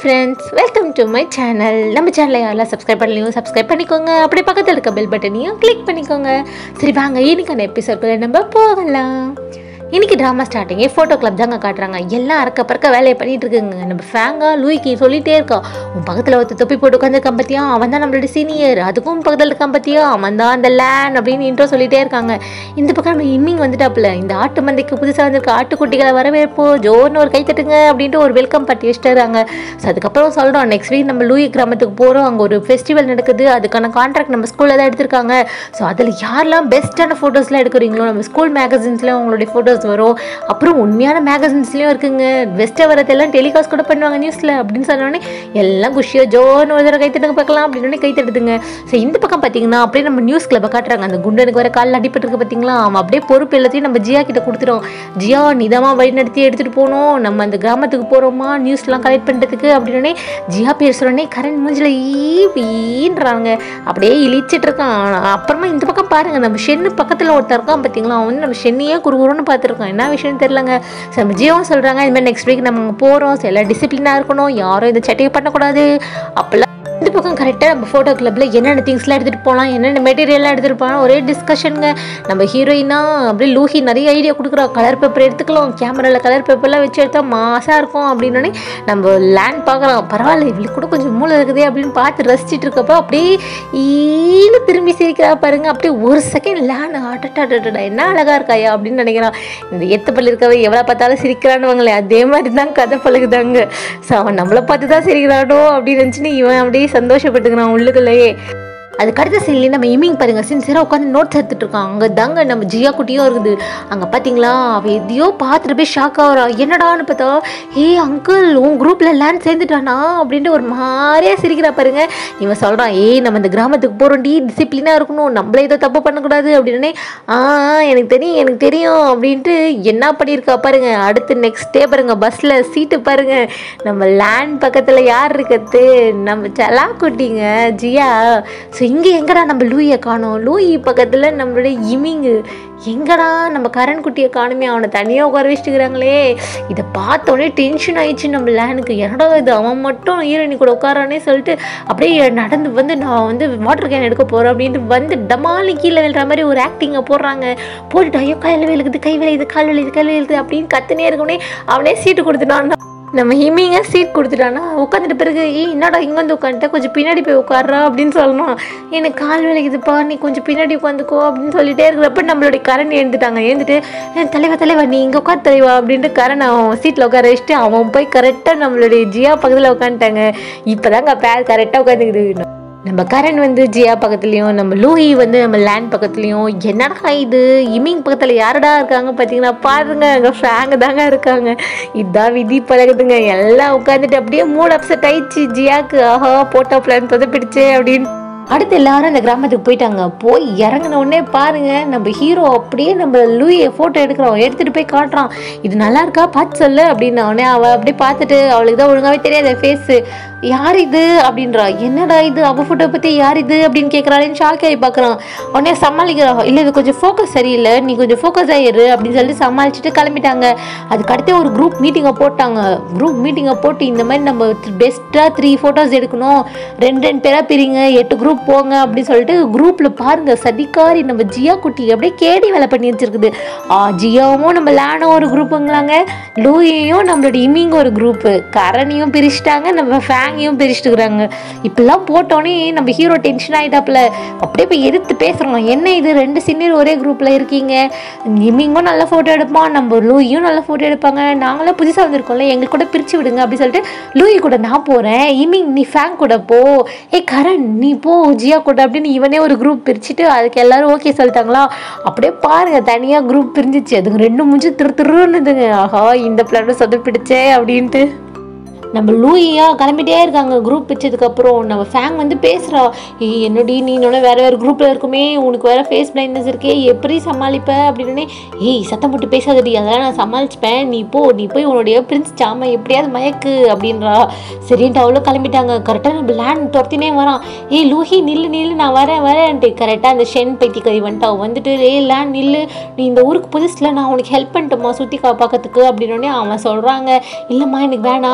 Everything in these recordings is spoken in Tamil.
friends welcome to my channel நம்ம சேனலை யாரெல்லாம் சப்ஸ்கிரைப் பண்ணலையும் சப்ஸ்கிரைப் பண்ணிக்கோங்க அப்படியே பக்கத்தில் இருக்க பெல் பட்டனையும் கிளிக் பண்ணிக்கோங்க சரி வாங்க இன்னைக்கான எபிசோட்குள்ள நம்ம போகலாம் இன்னைக்கு ட்ராமா ஸ்டார்டிங்கே ஃபோட்டோ கிளப் தாங்க காட்டுறாங்க எல்லாம் அறக்க பறக்க வேலையை பண்ணிட்டு இருக்குங்க நம்ம ஃபேங்கா லூயிக்கு சொல்லிட்டே இருக்கோம் உன் பக்கத்தில் ஒருத்தர் தொப்பி போட்டு உட்காந்துருக்கான் பார்த்தியா அவன் தான் நம்மளோட சீனியர் அதுக்கும் பக்கத்தில் இருக்கான் பார்த்தியா அவன் தான் அந்த லேண்ட் அப்படின்னு இன்ட்ரோ சொல்லிட்டே இருக்காங்க இந்த பக்கம் நம்ம இம்மிங் வந்துட்டாப்புல இந்த ஆட்டு மந்தைக்கு புதுசாக வந்திருக்க ஆட்டுக்குட்டிகளை வரவேற்போ ஜோர்னு ஒரு கை தட்டுங்க அப்படின்ட்டு ஒரு வெல்கம் பார்ட்டி வச்சுட்டாங்க ஸோ அதுக்கப்புறம் சொல்கிறோம் நெக்ஸ்ட் வீக் நம்ம லூயி கிராமத்துக்கு போகிறோம் அங்கே ஒரு ஃபெஸ்டிவல் நடக்குது அதுக்கான கான்ட்ராக்ட் நம்ம ஸ்கூலில் தான் எடுத்திருக்காங்க ஸோ அதில் யாரெல்லாம் பெஸ்ட்டான ஃபோட்டோஸ்லாம் எடுக்கிறீங்களோ நம்ம ஸ்கூல் மேகசின்ஸில் உங்களுடைய ஃபோட்டோஸ் வரும் அப்புறம் உண்மையான மேகசின்ஸ்லேயும் இருக்குங்க பெஸ்ட்டாக வரதெல்லாம் டெலிகாஸ்ட் கூட பண்ணுவாங்க நியூஸில் அப்படின்னு சொன்னோடனே எல்லாம் குஷியாக ஜோன்னு ஒரு தடவை கை தட்டுங்க பார்க்கலாம் அப்படின்னு கை தட்டுதுங்க ஸோ இந்த பக்கம் பார்த்தீங்கன்னா அப்படியே நம்ம நியூஸ் கிளப்பை காட்டுறாங்க அந்த குண்டனுக்கு வர காலில் அடிபட்டிருக்கு பார்த்தீங்களா அவன் அப்படியே பொறுப்பு எல்லாத்தையும் நம்ம ஜியா கிட்ட கொடுத்துரும் ஜியா நிதமாக வழி நடத்தி எடுத்துகிட்டு போகணும் நம்ம அந்த கிராமத்துக்கு போகிறோமா நியூஸ்லாம் கலெக்ட் பண்ணுறதுக்கு அப்படின்னே ஜியா பேர் சொன்னோடனே கரண் மூஞ்சில் ஈ ஈன்றாங்க அப்படியே இழிச்சிட்டு இருக்கான் அப்புறமா இந்த பக்கம் பாருங்க நம்ம ஷென்னு பக்கத்தில் ஒருத்தர் இருக்கான் பார்த்தீங்களா அவன் வந்து நம்ம ஷென்னியே குறுகுறுன்னு பார்த்துருக்கான் என்ன விஷயம் தெரிலங்க ஸோ நம்ம ஜியோவும் சொல்கிறாங்க இது மாதிரி நெக்ஸ்ட் வீக் நம்ம அங்கே போகிறோம் ஸோ எல்லாம் டிசிப்ளினாக இருக்கணும் யாரும் இந்த சட்டையை பண்ணக்கூடாது அப்போல்லாம் இந்த பக்கம் கரெக்டாக நம்ம ஃபோட்டோ கிளப்பில் என்னென்ன திங்ஸ்லாம் எடுத்துகிட்டு போகலாம் என்னென்ன மெட்டீரியல்லாம் எடுத்துகிட்டு போகலாம் ஒரே டிஸ்கஷனுங்க நம்ம ஹீரோயினா அப்படியே லூஹி நிறைய ஐடியா கொடுக்குறோம் கலர் பேப்பர் எடுத்துக்கலாம் கேமராவில் கலர் பேப்பர்லாம் வச்சு எடுத்தால் மாசாக இருக்கும் அப்படின்னே நம்ம லேண்ட் பார்க்குறோம் பரவாயில்ல இவளுக்கு கூட கொஞ்சம் மூளை இருக்குதே அப்படின்னு பார்த்து ரசிச்சிட்டு இருக்கப்போ அப்படியே ஈனு திரும்பி சிரிக்கிறா பாருங்க அப்படியே ஒரு செகண்ட் லேண்ட் ஆட்டா என்ன அழகா இருக்காயா அப்படின்னு நினைக்கிறான் இந்த எத்து பல்லு இருக்கவே எவ்வளோ பார்த்தாலும் சிரிக்கிறானுவாங்களே அதே மாதிரி தான் கதை பழகுதாங்க ஸோ அவன் நம்மளை பார்த்து தான் சிரிக்கிறானோ அப்படின்னு நினச்சின்னு இவன் அப்படியே சந்தோஷப்பட்டுக்கிறான் உள்ளுக்குள்ளேயே அதுக்கு அடுத்த சீன்லேயே நம்ம இமிங் பாருங்க சின்சியராக உட்காந்து நோட்ஸ் எடுத்துட்டு இருக்கான் அங்கே தாங்க நம்ம ஜியா குட்டியும் இருக்குது அங்கே பார்த்தீங்களா அவள் எதையோ பார்த்துட்டு போய் ஷாக் ஆகிறா என்னடான்னு பார்த்தா ஏ அங்கிள் உன் குரூப்பில் லேண்ட் சேர்ந்துட்டானா அப்படின்ட்டு ஒரு மாதிரியா சிரிக்கிறா பாருங்க இவன் சொல்கிறான் ஏய் நம்ம இந்த கிராமத்துக்கு போகிறோம்டி டிசிப்ளினாக இருக்கணும் நம்மளே ஏதோ தப்பு பண்ணக்கூடாது அப்படின்னு ஆ ஆ, எனக்கு தெரியும் எனக்கு தெரியும் அப்படின்ட்டு என்ன பண்ணியிருக்கா பாருங்க அடுத்து நெக்ஸ்ட் டே பாருங்க பஸ்ஸில் சீட்டு பாருங்க நம்ம லேண்ட் பக்கத்தில் யார் இருக்கிறது நம்ம சலா குட்டிங்க ஜியா ஸோ இங்கே எங்கடா நம்ம லூயை காணோம் லூயி பக்கத்தில் நம்மளுடைய இமிங்கு எங்கடா நம்ம கரண் குட்டியை காணுமே அவனை தனியாக உட்கார வச்சுக்கிறாங்களே இதை பார்த்தோன்னே டென்ஷன் ஆயிடுச்சு நம்ம லேனுக்கு என்னடா இது அவன் மட்டும் ஈரணி கூட உட்காரானே சொல்லிட்டு அப்படியே நடந்து வந்து நான் வந்து வாட்டர் கேன் எடுக்க போகிறேன் அப்படின்ட்டு வந்து டமாலி கீழே விழுற மாதிரி ஒரு ஆக்டிங்கை போடுறாங்க போட்டுட்டு ஐயோ கையில் விழுகுது கை விழுகுது கால் விழுகுது கை விழுகுது அப்படின்னு கத்துனே இருக்கனே அவனே சீட்டு கொடுத்துட்டான் நம்ம ஹிமிங்க சீட் கொடுத்துட்டானா உட்காந்துட்டு பிறகு ஏய் என்னடா இங்கே வந்து உட்காந்துட்ட கொஞ்சம் பின்னாடி போய் உட்கார்றா அப்படின்னு சொல்லணும் எனக்கு கால் விளைக்குதுப்பா நீ கொஞ்சம் பின்னாடி உட்காந்துக்கோ அப்படின்னு சொல்லிட்டே இருக்கிறப்ப நம்மளுடைய கரண் எழுந்துட்டாங்க எழுந்துட்டு "ஏய், தலைவா தலைவா நீ இங்கே உட்கார் தலைவா அப்படின்ட்டு கரண் அவன் சீட்டில் உட்கார வச்சுட்டு அவன் போய் கரெக்டாக நம்மளுடைய ஜியா பக்கத்தில் உட்காந்துட்டாங்க இப்போ தாங்க பேர் கரெக்டாக உட்காந்துக்குது நம்ம கரண் வந்து ஜியா பக்கத்துலேயும் நம்ம லூயி வந்து நம்ம லேண்ட் பக்கத்துலேயும் என்னடா இது இமிங் பக்கத்தில் யாரடா இருக்காங்க பார்த்தீங்கன்னா பாருங்க அங்கே ஃப்ராங்க தாங்க இருக்காங்க இதான் விதி பழகுதுங்க எல்லாம் உட்காந்துட்டு அப்படியே மூட் அப்செட் ஆயிடுச்சு ஜியாக்கு ஆஹா போட்டோ பிளான் சொதப்பிடுச்சே அப்படின்னு அடுத்து எல்லாரும் அந்த கிராமத்துக்கு போயிட்டாங்க போய் இறங்கின உடனே பாருங்க நம்ம ஹீரோ அப்படியே நம்ம லூயை ஃபோட்டோ எடுக்கிறோம் எடுத்துட்டு போய் காட்டுறான் இது நல்லா இருக்கா பார்த்து சொல்லு அப்படின்ன உடனே அவள் அப்படியே பார்த்துட்டு அவளுக்கு தான் ஒழுங்காவே தெரியாத ஃபேஸு யார் இது அப்படின்றா என்னடா இது அவ ஃபோட்டோ பற்றி யார் இது அப்படின்னு கேட்குறாளேன்னு ஷாக் ஆகி பார்க்குறான் உடனே சமாளிக்கிறா இல்லை இது கொஞ்சம் ஃபோக்கஸ் சரியில்லை நீ கொஞ்சம் ஃபோக்கஸ் ஆயிரு அப்படின்னு சொல்லிட்டு சமாளிச்சுட்டு கிளம்பிட்டாங்க அதுக்கு அடுத்து ஒரு குரூப் மீட்டிங்கை போட்டாங்க குரூப் மீட்டிங்கை போட்டு இந்த மாதிரி நம்ம பெஸ்ட்டாக த்ரீ ஃபோட்டோஸ் எடுக்கணும் ரெண்டு ரெண்டு பேராக பிரிங்க எட்டு குரூப் போங்க அப்படின்னு சொல்லிட்டு குரூப்பில் பாருங்க சதிகாரி நம்ம ஜியா குட்டி அப்படியே கேடி வேலை பண்ணி வச்சிருக்குது ஆ ஜியாவும் நம்ம லேனோ ஒரு குரூப்புங்களாங்க லூயையும் நம்மளோட இமிங்க ஒரு குரூப்பு கரணியும் பிரிச்சுட்டாங்க நம்ம ஃபேங்கையும் பிரிச்சுட்டுக்கிறாங்க இப்படிலாம் போட்டோன்னே நம்ம ஹீரோ டென்ஷன் ஆகிட்டாப்புல அப்படியே போய் எதிர்த்து பேசுகிறோம் என்ன இது ரெண்டு சீனியர் ஒரே குரூப்பில் இருக்கீங்க இமிங்கும் நல்ல ஃபோட்டோ எடுப்பான் நம்ம லூயும் நல்ல ஃபோட்டோ எடுப்பாங்க நாங்களும் புதுசாக வந்திருக்கோம்ல எங்களுக்கு கூட பிரித்து விடுங்க அப்படின்னு சொல்லிட்டு லூயி கூட நான் போகிறேன் இமிங் நீ ஃபேங் கூட போ ஏ கரண் நீ போ ஜியா கூட அப்படின்னு இவனே ஒரு குரூப் பிரிச்சுட்டு அதுக்கு எல்லாரும் ஓகே சொல்லிட்டாங்களா அப்படியே பாருங்க தனியாக குரூப் பிரிஞ்சிச்சு அதுங்க ரெண்டு மூஞ்சி திரு திருன்னுதுங்க ஆஹா இந்த பிளான் சொதப்பிடுச்சே அப்படின்ட்டு நம்ம லூயியா கிளம்பிட்டே இருக்காங்க குரூப் வச்சதுக்கப்புறம் நம்ம ஃபேங் வந்து பேசுகிறா ஏய் என்னடி நீ இன்னொன்று வேறு வேறு குரூப்பில் இருக்குமே உனக்கு வேறு ஃபேஸ் பிளைண்ட்னஸ் இருக்கே எப்படி சமாளிப்ப அப்படின்னு ஏய் சத்தம் போட்டு பேசாதடி அதெல்லாம் நான் சமாளிச்சுப்பேன் நீ போ நீ போய் உன்னுடைய பிரின்ஸ் சாம எப்படியாவது மயக்கு அப்படின்றா சரின்ட்டு அவ்வளோ கிளம்பிட்டாங்க கரெக்டாக நம்ம லேண்ட் துரத்தினே வரான் ஏய் லூஹி நில்லு நில்லு நான் வரேன் வரேன்ட்டு கரெக்டாக அந்த ஷென் பைத்தி கை வந்துட்டா வந்துட்டு ஏய் லேண்ட் நில்லு நீ இந்த ஊருக்கு புதுசில் நான் உனக்கு ஹெல்ப் பண்ணிட்டோமா சுற்றி கா பார்க்கறதுக்கு அப்படின்னோடனே அவன் சொல்கிறாங்க இல்லைம்மா எனக்கு வேணாம் நான் முக்கியமான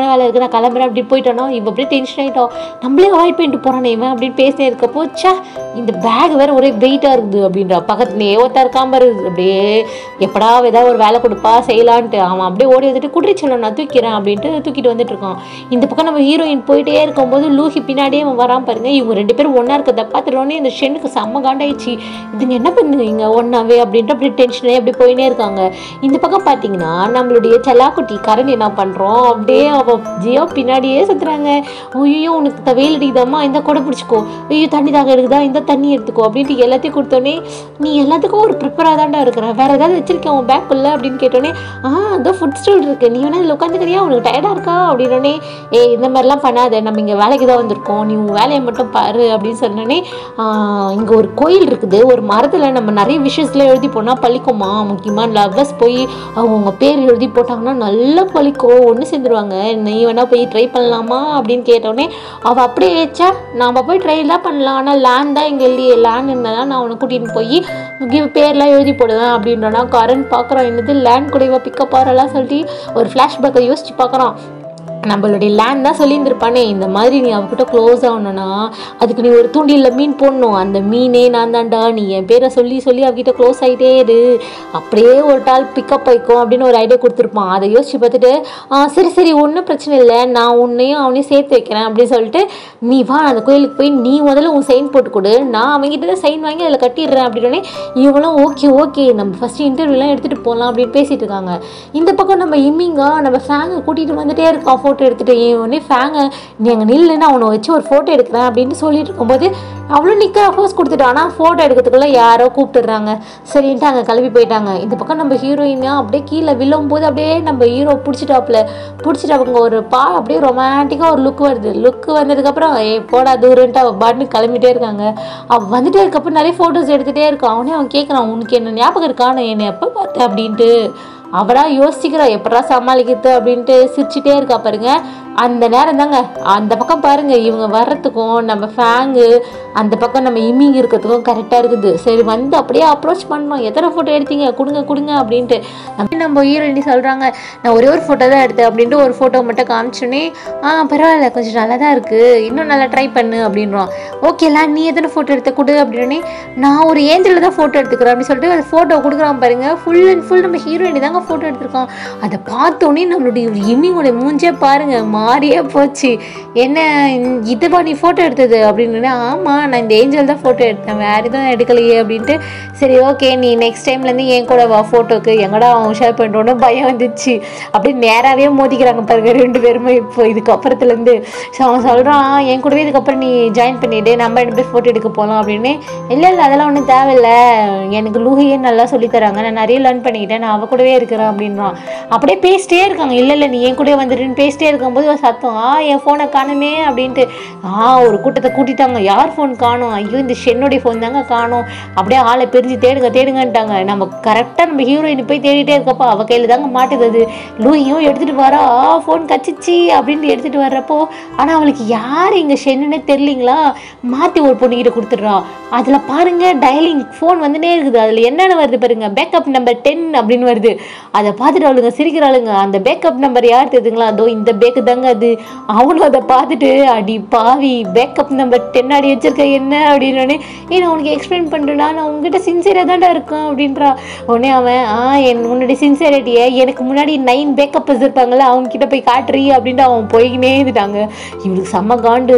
முக்கியமான வேலை இருக்குது நான் கிளம்புறேன் அப்படின்னு போயிட்டோன்னா இவ அப்படியே டென்ஷன் ஆகிட்டோம் நம்மளே அவாய்ட் பண்ணிட்டு போகிறானே இவன் அப்படின்னு பேசினே இருக்கப்போ ச்சே இந்த பேக் வேறு ஒரே வெயிட்டாக இருக்குது அப்படின்றா பக்கத்துலேயே ஒருத்தா இருக்காம இருக்குது அப்படியே எப்படா ஏதாவது ஒரு வேலை கொடுப்பா செய்யலான்ட்டு அவன் அப்படியே ஓடி வந்துட்டு குடிச்சு சொல்லணும் நான் தூக்கிறேன் அப்படின்ட்டு தூக்கிட்டு வந்துட்டு இருக்கான் இந்த பக்கம் நம்ம ஹீரோயின் போயிட்டே இருக்கும்போது லூஹி பின்னாடியே அவன் வரான் பாருங்க இவங்க ரெண்டு பேரும் ஒன்றா இருக்கிறத பார்த்துட்டோன்னே இந்த ஷென்னுக்கு செம்ம காண்டாயிடுச்சு இதுங்க என்ன பண்ணுவீங்க ஒன்றாவே அப்படின்ட்டு அப்படியே டென்ஷனே அப்படி போயினே இருக்காங்க இந்த பக்கம் பார்த்தீங்கன்னா நம்மளுடைய செல்லாக்குட்டி கரண் என்ன பண்ணுறோம் அப்படியே அவ ஜியோ பின்னாடியே சுற்றுறாங்க ஐயோ உனக்கு த- வெயில் அடிக்குதாம்மா இந்த கூட பிடிச்சிக்கோ ஐயோ தண்ணி தாக எடுக்குதா இந்த தண்ணி எடுத்துக்கோ அப்படின்ட்டு எல்லாத்தையும் கொடுத்தோன்னே நீ எல்லாத்துக்கும் ஒரு ப்ரிப்பராக தான்டா இருக்கிற வேற ஏதாவது வச்சிருக்கேன் உன் பேக்குள்ள அப்படின்னு கேட்டோன்னே ஆ அதோ ஃபுட் ஸ்டூல் இருக்கு நீ வேணா இதில் உட்காந்துக்கிறியா உனக்கு டயர்டாக இருக்கா அப்படின்னோடனே ஏ இந்த மாதிரிலாம் பண்ணாத நம்ம இங்கே வேலைக்கு தான் வந்திருக்கோம் நீ உன் வேலையை மட்டும் பாரு அப்படின்னு சொன்னோடனே இங்கே ஒரு கோயில் இருக்குது ஒரு மரத்தில் நம்ம நிறைய விஷயத்தில் எழுதி போனால் பழிக்குமா முக்கியமாக லவ்வர்ஸ் போய் அவங்க பேர் எழுதி போட்டாங்கன்னா நல்லா பழிக்கும் ஒன்று சேர்ந்துருவாங்க நீ வேணா போய் ட்ரை பண்ணலாமா அப்படின்னு கேட்டோடனே அவள் அப்படியே ஏச்சா நாம் போய் ட்ரை தான் பண்ணலாம் ஆனால் லேண்ட் தான் இங்கே இல்லையே லேண்ட் இருந்தால் தான் நான் உன்னை கூட்டிகிட்டு போய் கிவ் பேர்லாம் எழுதி போடுவேன் அப்படின்றனா கரண்ட் பார்க்குறான் என்னது லேண்ட் கூட பிக்கப் ஆகிறலாம் சொல்லிட்டு ஒரு ஃப்ளாஷ்பேக்கை யோசிச்சு பார்க்குறான் நம்மளுடைய லேண்ட் தான் சொல்லியிருந்திருப்பானே இந்த மாதிரி நீ அவகிட்ட க்ளோஸ் ஆகணும்னா அதுக்கு நீ ஒரு தூண்டில்ல மீன் போடணும் அந்த மீனே நான் தான்டா நீ என் பேரை சொல்லி சொல்லி அவகிட்ட க்ளோஸ் ஆகிட்டே இரு அப்படியே ஒரு டால் பிக்கப் ஆயிக்கும் அப்படின்னு ஒரு ஐடியா கொடுத்துருப்பான் அதை யோசிச்சு பார்த்துட்டு "ஆ, சரி சரி ஒன்றும் பிரச்சனை இல்லை நான் உன்னையும் அவனையும் சேர்த்து வைக்கிறேன் அப்படின்னு சொல்லிட்டு நீ வா அந்த கோயிலுக்கு போய் நீ முதல்ல உன் சைன் போட்டு கொடு நான் அவங்ககிட்ட தான் சைன் வாங்கி அதில் கட்டிடுறேன் அப்படின்னே இவங்களும் ஓகே ஓகே நம்ம ஃபஸ்ட்டு இன்டர்வியூலாம் எடுத்துகிட்டு போகலாம் அப்படின்னு பேசிட்டு இருக்காங்க இந்த பக்கம் நம்ம இம்மிங்க நம்ம ஃபேங்கை கூட்டிகிட்டு வந்துட்டே இருக்கோம் ஃபோட்டோ எடுத்துகிட்டு ஏன் உடனே ஃபேங்கை நீ அங்கே நில்லுன்னு அவனை வச்சு ஒரு ஃபோட்டோ எடுக்கிறேன் அப்படின்னு சொல்லிட்டு இருக்கும்போது அவளும் நிற்க ஃபோர்ஸ் கொடுத்துட்டான் ஆனால் ஃபோட்டோ எடுக்கிறதுக்குள்ள யாரோ கூப்பிட்டுடுறாங்க சரின்ட்டு அங்கே கிளம்பி போயிட்டாங்க இந்த பக்கம் நம்ம ஹீரோயினா அப்படியே கீழே விழும் போது அப்படியே நம்ம ஹீரோ பிடிச்சிட்டாப்புல பிடிச்சிட்டு அவங்க ஒரு பா அப்படியே ரொமான்டிக்காக ஒரு லுக் வருது லுக் வந்ததுக்கப்புறம் ஏ போடா தூரன்ட்டு அவள் பாட்டுன்னு கிளம்பிட்டே இருக்காங்க அவள் வந்துட்டே இருக்கப்போ நிறைய ஃபோட்டோஸ் எடுத்துகிட்டே இருக்கான் அவனே அவன் கேட்குறான் உனக்கு என்ன ஞாபகம் இருக்கா நான் என்னை எப்போ பார்த்தேன் அப்படின்ட்டு அவடா யோசிக்கிறா எப்படா சமாளிக்கிறது அப்படின்ட்டு சிரிச்சிட்டே இருக்கா பாருங்க அந்த நேரம் தாங்க அந்த பக்கம் பாருங்க இவங்க வர்றதுக்கும் நம்ம ஃபேங்கு அந்த பக்கம் நம்ம இமிங் இருக்கிறதுக்கும் கரெக்டாக இருக்குது சரி வந்து அப்படியே அப்ரோச் பண்ணோம் எத்தனை ஃபோட்டோ எடுத்தீங்க கொடுங்க கொடுங்க அப்படின்ட்டு அப்படி நம்ம ஹீரோயினி சொல்கிறாங்க நான் ஒரே ஒரு ஃபோட்டோ தான் எடுத்தேன் அப்படின்ட்டு ஒரு ஃபோட்டோ மட்டும் காமிச்சோன்னே ஆ பரவாயில்ல கொஞ்சம் நல்லா தான் இருக்குது இன்னும் நல்லா ட்ரை பண்ணு அப்படின்றோம் ஓகேலாம் நீ எத்தனை ஃபோட்டோ எடுத்த கொடு அப்படின்னே நான் ஒரு ஏஞ்சலில் தான் ஃபோட்டோ எடுத்துக்கிறேன் அப்படின்னு சொல்லிட்டு அந்த ஃபோட்டோ கொடுக்குறான் பாருங்க ஃபுல் அண்ட் ஃபுல் நம்ம ஹீரோயினி தாங்க ஃபோட்டோ எடுத்திருக்கோம் அதை பார்த்தோன்னே நம்மளுடைய இம்மியோட மூஞ்சே பாருங்க மாறியே போச்சு என்ன இந்த- இதுவா நீ ஃபோட்டோ எடுத்தது அப்படின்னு ஆமாம் நான் இந்த ஏஞ்சல் தான் ஃபோட்டோ எடுத்தேன் வேறு எதுவும் எடுக்கலையே அப்படின்ட்டு சரி ஓகே நீ நெக்ஸ்ட் டைம்லேருந்து என் கூட வா ஃபோட்டோக்கு எங்கடா அவன் ஷேர் பண்ணுறோன்னு பயம் வந்துச்சு அப்படியே நேராகவே மோதிக்கிறாங்க பாருங்க ரெண்டு பேருமே இப்போ இதுக்கப்புறத்துலேருந்து ஸோ அவன் சொல்கிறான் என் கூடவே இதுக்கப்புறம் நீ ஜாயின் பண்ணிவிடு நம்ம ரெண்டு பேர் ஃபோட்டோ எடுக்க போகலாம் அப்படின்னு இல்லை இல்லை அதெல்லாம் ஒன்றும் தேவையில்ல எனக்கு லூஹியே நல்லா சொல்லித் தராங்க நான் நிறைய லேர்ன் பண்ணிக்கிட்டேன் நான் அவ கூடவே இருக்கிறேன் அப்படின்றான் அப்படியே பேசிட்டே இருக்காங்க இல்லை இல்லை நீ என் கூடவே வந்துடுன்னு பேசிட்டே இருக்கும்போது ஒரு சத்தம் ஆ என் ஃபோனை காணுமே அப்படின்ட்டு ஆ ஒரு கூட்டத்தை கூட்டிட்டாங்க யார் ஃபோன் காணும் ஐயோ இந்த ஷென்னுடைய ஃபோன் தாங்க காணும் அப்படியே ஆளை பிரிஞ்சு தேடுங்க தேடுங்கன்ட்டாங்க நம்ம கரெக்டாக நம்ம ஹீரோயின் போய் தேடிட்டே இருக்கப்போ அவ கையில் தாங்க மாட்டுது அது லூயும் எடுத்துகிட்டு வரா ஆ ஃபோன் கச்சிச்சு அப்படின்ட்டு எடுத்துகிட்டு வர்றப்போ ஆனால் அவளுக்கு யார் இங்கே ஷென்னுன்னே தெரியலிங்களா மாற்றி ஒரு பொண்ணுகிட்ட கொடுத்துட்றா அதில் பாருங்க டயலிங் ஃபோன் வந்துனே இருக்குது அதில் என்னென்ன வருது பாருங்க பேக்கப் நம்பர் டென் அப்படின்னு வருது அதை பார்த்துட்டு அவளுங்க சிரிக்கிறாளுங்க அந்த பேக்கப் நம்பர் யார் தெரியுதுங்களா அதோ இந்த பேக்கு தாங்க அது அவனும் அதை பார்த்துட்டு அடி பாவி பேக்கப் நம்பர் டென் அடி வச்சிருக்க என்ன அப்படின்னு ஏ நான் உனக்கு எக்ஸ்பிளைன் பண்ணுறேன்னா நான் உங்ககிட்ட சின்சியராக தான்டா இருக்கேன் அப்படின்றா உடனே அவன் ஆ என் உன்னுடைய சின்சியரிட்டியை எனக்கு முன்னாடி நைன் பேக்கப் இருப்பாங்கல்ல அவங்க கிட்ட போய் காட்டுறீ அப்படின்ட்டு அவன் போய்கினே இருந்துட்டாங்க இவளுக்கு செம்ம காண்டு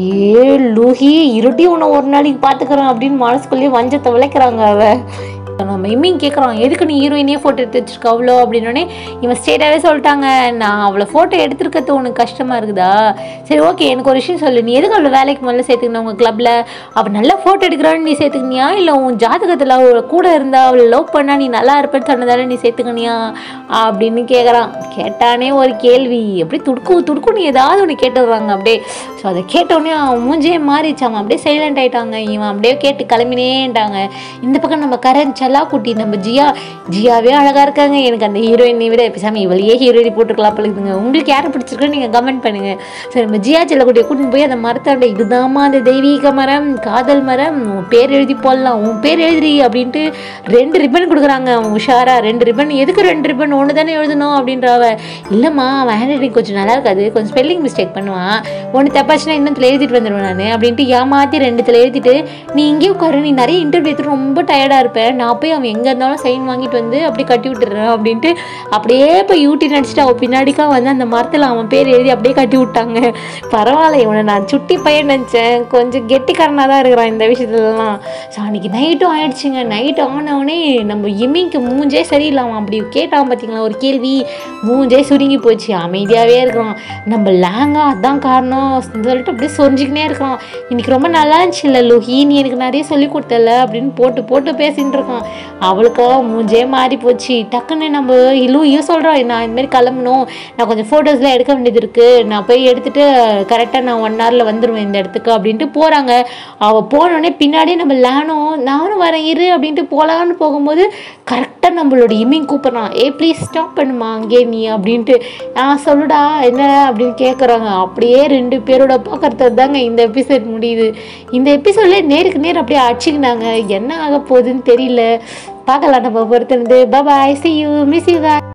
ஏ லூஹி இருட்டி உன்னை ஒரு நாளைக்கு பார்த்துக்கிறேன் அப்படின்னு மனசுக்குள்ளேயே வஞ்சத்தை விளைக்கிறாங்க அவ நம்ம இம்மிங் கேட்குறான் எதுக்கு நீ ஹீரோயினே ஃபோட்டோ எடுத்து வச்சிருக்க அவ்வளோ அப்படின்னோடனே இவன் ஸ்டேட்டாகவே சொல்லிட்டாங்க நான் அவளை ஃபோட்டோ எடுத்துருக்கிறது உனக்கு கஷ்டமாக இருக்குதா சரி ஓகே எனக்கு ஒரு விஷயம் சொல்லு நீ எதுக்கு அவளை வேலைக்கு முதல்ல சேர்த்துக்கணும் உங்கள் கிளப்பில் அவள் நல்லா ஃபோட்டோ எடுக்கிறான்னு நீ சேர்த்துக்கினியா இல்லை உன் ஜாதகத்தில் அவள் கூட இருந்தா அவளை லவ் பண்ணா நீ நல்லா இருப்பேன்னு சொன்னதால நீ சேர்த்துக்கினியா அப்படின்னு கேட்குறான் கேட்டானே ஒரு கேள்வி எப்படி துடுக்கு துடுக்கு நீ ஏதாவது ஒன்று கேட்டுடுறாங்க அப்படியே ஸோ அதை கேட்டோடனே அவன் மூஞ்சே மாறிச்சான் அவன் அப்படியே சைலண்ட் ஆயிட்டாங்க இவன் அப்படியே கேட்டு கிளம்பினேன்ட்டாங்க இந்த பக்கம் நம்ம கரண் செல்லா குட்டி நம்ம ஜியா ஜியாவே அழகா இருக்காங்க எனக்கு அந்த ஹீரோயினை விட பேசாம இவளையே ஹீரோயினி போட்டுருக்கலாம் பழுதுங்க உங்களுக்கு யாரை பிடிச்சிருக்குன்னு நீங்க கமெண்ட் பண்ணுங்க சரி நம்ம ஜியா செல்லக்குட்டியை கூட்டின்னு போய் அந்த மரத்தாண்ட இதுதாம்மா அந்த தெய்வீக மரம் காதல் மரம் உன் பேர் எழுதி போடலாம் உன் பேர் எழுதி அப்படின்ட்டு ரெண்டு ரிப்பன் கொடுக்குறாங்க அவன் உஷாரா ரெண்டு ரிப்பன் எதுக்கு ரெண்டு ரிப்பன் ஒன்று தானே எழுதணும் அப்படின்றவ இல்லைம்மா அவன் ஹேண்ட் ரைட்டிங் கொஞ்சம் நல்லா இருக்காது கொஞ்சம் ஸ்பெல்லிங் மிஸ்டேக் பண்ணுவான் ஒன்று தப்பாச்சுன்னா இன்னத்துல எழுதிட்டு வந்துடுவேன் நான் அப்படின்ட்டு ஏமாற்றி ரெண்டுத்துல எழுதிட்டு நீ இங்கே உட்காரு நீ நிறைய இன்டர்வியூ எடுத்து ரொம்ப டயர்டாக இருப்பேன் நான் போய் அவன் எங்கே இருந்தாலும் சைன் வாங்கிட்டு வந்து அப்படி கட்டி விட்டுறேன் அப்படின்ட்டு அப்படியே போய் யூட்டி நடிச்சிட்டு அவன் பின்னாடிக்கா வந்து அந்த மரத்தில் அவன் பேர் எழுதி அப்படியே கட்டி விட்டாங்க பரவாயில்ல இவனை நான் சுட்டி பையன் நினச்சேன் கொஞ்சம் கெட்டிக்காரனாக தான் இருக்கிறான் இந்த விஷயத்துலலாம் ஸோ அன்றைக்கி நைட்டும் ஆயிடுச்சுங்க நைட் ஆனவனே நம்ம இமிங்க்கு மூஞ்சே சரியில்லை அவன் அப்படி கேட்டான் பார்த்தீங்களா ஒரு கேள்வி மூஞ்சே சுருங்கி போச்சு அமைதியாகவே இருக்கிறான் நம்ம லேங்கா அதான் காரணம் சொல்லிட்டு அப்படியே சொரிஞ்சிக்கினே இருக்கான் இன்னைக்கு ரொம்ப நல்லா இருந்துச்சு இல்லை லோஹி நீ எனக்கு நிறைய சொல்லி கொடுத்தல அப்படின்னு போட்டு போட்டு பேசிட்டு இருக்கான் அவளுக்கோ மூஞ்சே மாறி போச்சு டக்குன்னு நம்ம லூஹியோ சொல்கிறான் நான் இந்த மாதிரி கிளம்பணும் நான் கொஞ்சம் ஃபோட்டோஸ்லாம் எடுக்க வேண்டியது இருக்குது நான் போய் எடுத்துட்டு கரெக்டாக நான் ஒன் ஹவரில் வந்துடுவேன் இந்த இடத்துக்கு அப்படின்ட்டு போகிறாங்க அவள் போனோடனே பின்னாடியே நம்ம லேனும் நானும் வரேன் இரு அப்படின்ட்டு போகலான்னு போகும்போது கரெக்டாக நம்மளோட இமிங் கூப்பிட்றான் ஏ ப்ளீஸ் ஸ்டாப் பண்ணுமா அங்கே நீ அப்படின்ட்டு நான் சொல்லுடா என்ன அப்படின்னு கேட்குறாங்க அப்படியே ரெண்டு பேரோட பார்க்கறது தாங்க இந்த எபிசோட் முடியுது இந்த எபிசோட்ல நேருக்கு நேர் அப்படியே அடிச்சுக்கினாங்க என்ன ஆக போகுதுன்னு தெரியல பார்க்கலாம் நம்ம பொறுத்திருந்து bye see you miss you